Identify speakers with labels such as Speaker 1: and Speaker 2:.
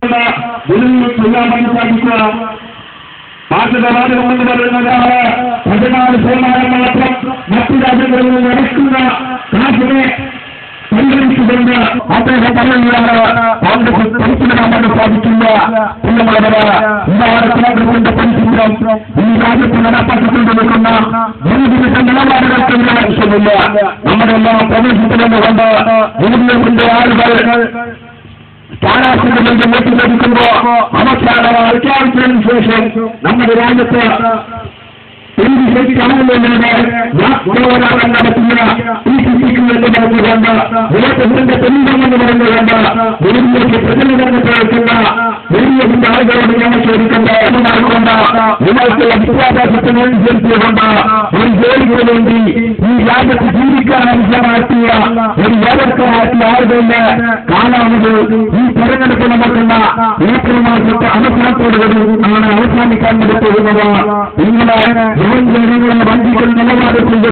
Speaker 1: വിളിയിൽ ചെയ്യാൻ സാധിക്കുക പാചകവാതകം എന്ന് പറയുന്നതാണ് പതിനാല് ശതമാനം മാത്രം മറ്റു രാജ്യങ്ങളിൽ നിന്ന് നടക്കുന്ന കാശിനെ പരിഗണിച്ചുകൊണ്ട് അദ്ദേഹം പറയുകയാണ് കോൺഗ്രസ് പഠിച്ചിടാൻ സാധിക്കില്ല പ്രിയമുള്ളവര് ഇതാണ് കോൺഗ്രസിന്റെ പരിശീലനം ഈ രാജ്യത്ത് നടപ്പാക്കിക്കൊണ്ടിരിക്കുന്ന ജനവിരുദ്ധ നിലപാടുകൾക്കെതിരെ ആവശ്യമില്ല നമ്മുടെ എല്ലാ പ്രദേശത്തിലുകൊണ്ട് യൂണിയന്റെ ആളുകൾ സ്ഥാനാർത്ഥികളുടെ വോട്ട് ലഭിക്കുമ്പോ അവസാന അത്യാവശ്യത്തിന് ശേഷം നമ്മുടെ രാജ്യത്ത് എന്ത് ശരിക്കാവുന്നതിന് വാസ്തവനാണ് നടത്തുന്ന ഈ സ്ഥിതിക്ക് എന്ന് പറഞ്ഞുകൊണ്ട് വിദേശത്തിന്റെ തെളിവെന്ന് പറഞ്ഞുകൊണ്ട് വെളിയിലേക്ക് പ്രചരണത്തിന് പ്രവർത്തിക്കുന്ന വെളിയത്തിന്റെ ആളുകളോട് ഞങ്ങൾ ചോദിക്കേണ്ട എന്നായിക്കൊണ്ട് നിങ്ങൾക്കുള്ള വിദ്യാഭ്യാസത്തിന് അനുസരിച്ചുകൊണ്ട് ഒരു ജോലിക്ക് വേണ്ടി ഈ രാജ്യത്ത് ജീവിക്കാൻ അനുസരണമാക്കിയ ഒരു യാഥാർത്ഥ്യമാക്കിയ ആളുകളുടെ കാലാവധി ഈ തെരഞ്ഞെടുപ്പ് നടക്കുന്ന ഏപ്രിൽ മാസത്തെ അവസാനത്തോടുകൂടി ആണ് അവസാനിക്കാൻ പോകുന്നത് ഇങ്ങനെ ജനങ്ങളെ വഞ്ചിക്കൽ നിലപാട്